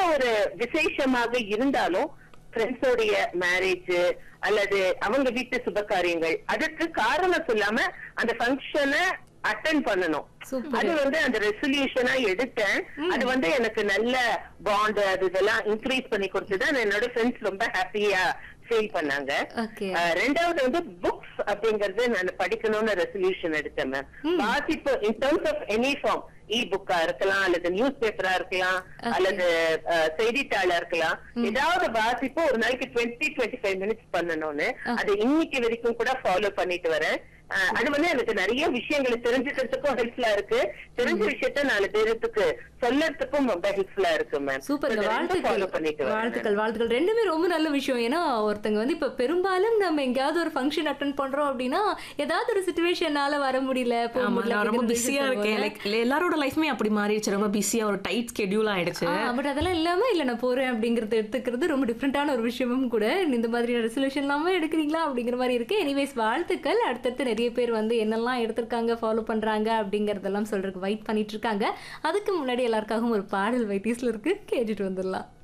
ஒரு விசேஷமாக இருந்தாலும் ஃப்ரெண்ட்ஸோடைய மேரேஜ் அல்லது அவங்க வீட்டு சுப காரியங்கள் அதற்கு காரணம் சொல்லாம அந்த ஃபங்க்ஷனை அட்டன் பண்ணணும் Super. அது வந்து அந்த ரெசல்யூஷனா எடுத்தேன் அது வந்து எனக்கு நல்ல பாண்ட் அது இதெல்லாம் இன்க்ரீஸ் பண்ணி கொடுத்தது என்னோட ஃப்ரெண்ட்ஸ் ரொம்ப ஹாப்பியா ஃபீல் பண்ணாங்க ஓகே அஹ் ரெண்டாவது வந்து புக்ஸ் அப்படிங்கறது நான் படிக்கணும்னு ரெசல்யூஷன் எடுத்தேன் மேம் வாசிப்பு in terms of any form e புக்கா இருக்கலாம் அல்லது நியூஸ் பேப்பரா இருக்கலாம் அல்லது அஹ், செய்தித்தாளா இருக்கலாம் ஏதாவது வாசிப்பு ஒரு நாளைக்கு டுவெண்ட்டி டுவெண்ட்டி ஃபைவ் மினிட்ஸ் பண்ணணும்னு அது இன்னைக்கு வரைக்கும் கூட ஃபாலோ பண்ணிட்டு வரேன் அஹ், அது வந்து எனக்கு நிறைய விஷயங்களை தெரிஞ்சுக்கிறதுக்கும் ஹெல்ப்ஃபுல்லா இருக்கு தெரிஞ்ச விஷயத்த நாலு பேருக்கு சொல்லறதுக்கும் ரொம்ப ஹெல்ப்ஃபுல்லா இருக்கு மேம் சூப்பர் வாழ்த்துக்கள் ஃபாலோ பண்ணிட்டு வரேன் வாழ்த்துக்கள் வாழ்த்துக்கள் ரெண்டுமே ரொம்ப நல்ல விஷயம் ஏன்னா ஒருத்தங்க வந்து இப்ப பெரும்பாலும் நம்ம எங்கேயாவது ஒரு ஃபங்க்ஷன் அட்டன் பண்றோம் அப்படின்னா ஏதாவது ஒரு சுச்சுவேஷனால வர முடியல போக ஆமா முடியல நான் ரொம்ப அப்படிங்கிற பிஸியா reason இருக்கேன் சொல்லுவாங்க. லைக் எல்லாரோட லைஃப்மே அப்படி மாறிடுச்சு ரொம்ப பிஸியா ஒரு டைட் ஸ்கெடியூல் ஆயிடுச்சு பட் அதெல்லாம் இல்லாம இல்ல நான் போறேன் அப்படிங்கறத எடுத்துக்கிறது ரொம்ப டிஃப்ரெண்டான ஒரு விஷயமும் கூட இந்த மாதிரி ரெசல்யூஷன் இல்லாம எடுக்கிறீங்களா அப்படிங்கிற மாதிரி இருக்கு எனிவேஸ் வாழ்த்துக்கள் அடுத்தடுத்து நிறைய பேர் வந்து என்னெல்லாம் எடுத்திருக்காங்க ஃபாலோ பண்றாங்க அப்படிங்கறதெல்லாம் சொல்றதுக்கு வெயிட் பண்ணிட்டு இருக்காங்க அதுக்கு முன்னாடி எல்லாருக்காகவும் ஒரு பாடல் வைத்தீஸ்ல இருக்கு கேட்டுட்டு வந்துடலாம்